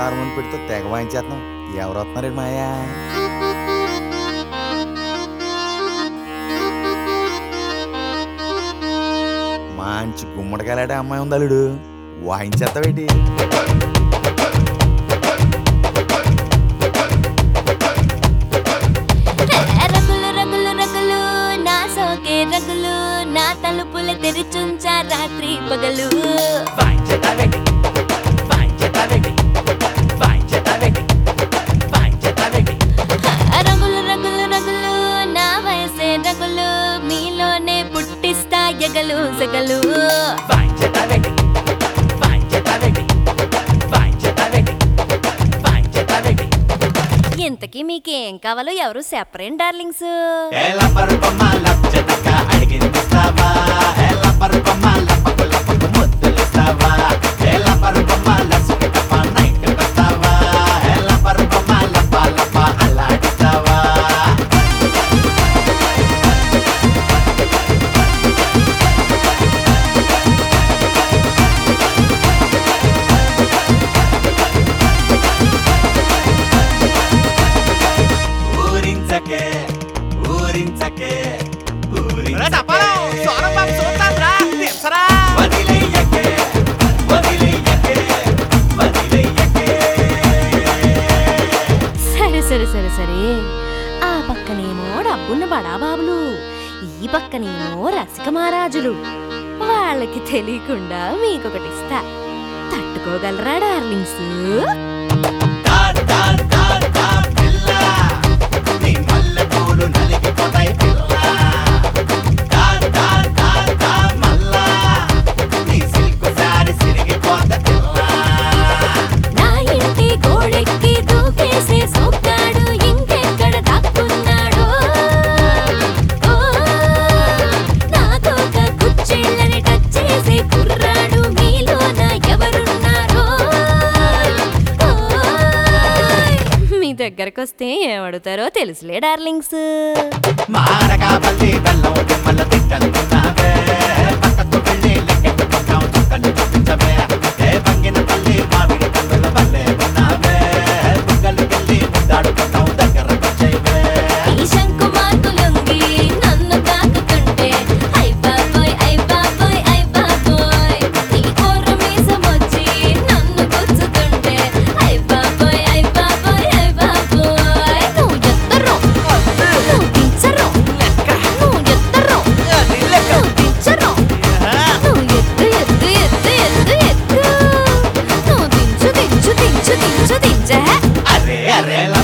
hormone పెడితే తెగ వాయించేస్తున్నాం ఎవరు వస్తున్నారండి మాయా మంచి గుమ్మడికాయలాడే అమ్మాయి ఉంది అల్లుడు వాయించేస్తావేటి రగులు రగులు రగులు నా సోకే రగులు నా తలుపుల తెరిచుంచా రాత్రి పగలు రగులు రగులు రగులు నా వయసే రగులు మీలోనే పుట్టిస్తా ఎగలు సగలు ఇంతకీ మీకేం కావాలో ఎవరు సెపరేట్ డార్లింగ్స్ ఊరించకే ఊరించకే వదిలేయకే వదిలేయకే వదిలేయకే సరే సరే సరే సరే ఆ పక్కనేమో డబ్బున్న బడాబాబులు ఈ పక్కనేమో రసిక మహారాజులు వాళ్ళకి తెలియకుండా మీకొకటి ఇస్తా తట్టుకోగలరా డార్లింగ్స్ దా దా దా దా పిల్ల నీ మల్లెపూలు నలిగిపోతాయి పిల్ల దా దా దా దా మల్లా నీ సిల్క్ సారీ సిరిగిపోత పిల్ల నా ఇంటి గోడెక్కి దూకేసే సోక్కాడు ఇంకెక్కడ దాక్కున్నాడో ఓ, నాతోక కుచ్చిళ్ళని టచ్ చేసే కుర్రాడు మీలోన ఎవరున్నారో ఓయ్, మీ దగ్గరకు వస్తే ఏమడుగుతారో తెలుసులే డార్లింగ్స్ మారగా పల్లి బెల్లం నిమ్మల తిట్టనుకున్నావే పక్కకు వెళ్ళి లెక్కెట్టుకుంటాం చుక్కలు చూపించవే ఏ పంగిన పల్లి మామిడి పండుల పల్లె ఉన్నావే బుగ్గలు వెళ్ళి ముద్దాడుకుంటాం దగ్గరకు వచ్చేవే ఈ శంకు మార్కులుంగి నన్ను తాకుతుంటే ఐ బాబోయ్ ఐ బాబోయ్ ఐ బాబోయ్ నీ కోర మీసమొచ్చి నన్ను గుచ్చుతుంటే ఐ బాబోయ్ ఐ బాబోయ్ ఐ బాబోయ్ నువ్వు ఎత్తరో నువ్వు దించరో నువ్వు ఎత్తరో నువ్వు దించరో నువ్వు ఎత్తు ఎత్తు ఎత్తు ఎత్తు ఎత్తు నువ్వు దించు దించు దించు దించు దించే అరే అరే